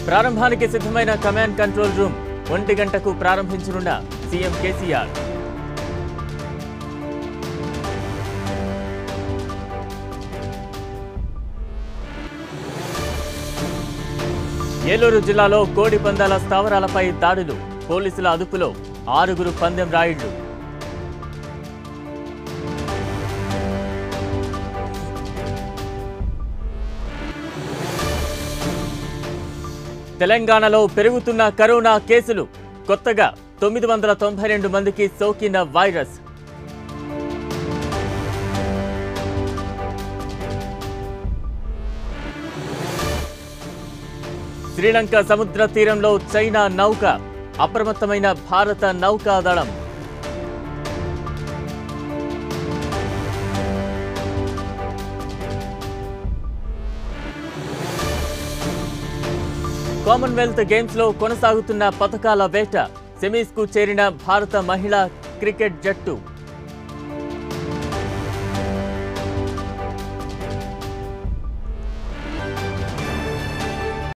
ప్రారంభానికి సిద్ధమైన command control room ఒంటి గంటకు ప్రారంభించనున్న సీఎం కేసీఆర్ ఏలూరు జిల్లాలో కోడి పందాల స్థావరాలపై దాడులు పోలీసుల అదుపులో ఆరుగురు పందెం రాయుళ్లు తెలంగాణలో పెరుగుతున్న కరోనా కేసులు కొత్తగా తొమ్మిది వందల తొంభై రెండు మందికి సోకిన వైరస్ శ్రీలంక సముద్ర తీరంలో చైనా నౌక అప్రమత్తమైన భారత నౌకాదళం కామన్వెల్త్ గేమ్స్ లో కొనసాగుతున్న పథకాల వేట సెమీస్ కు చేరిన భారత మహిళా క్రికెట్ జట్టు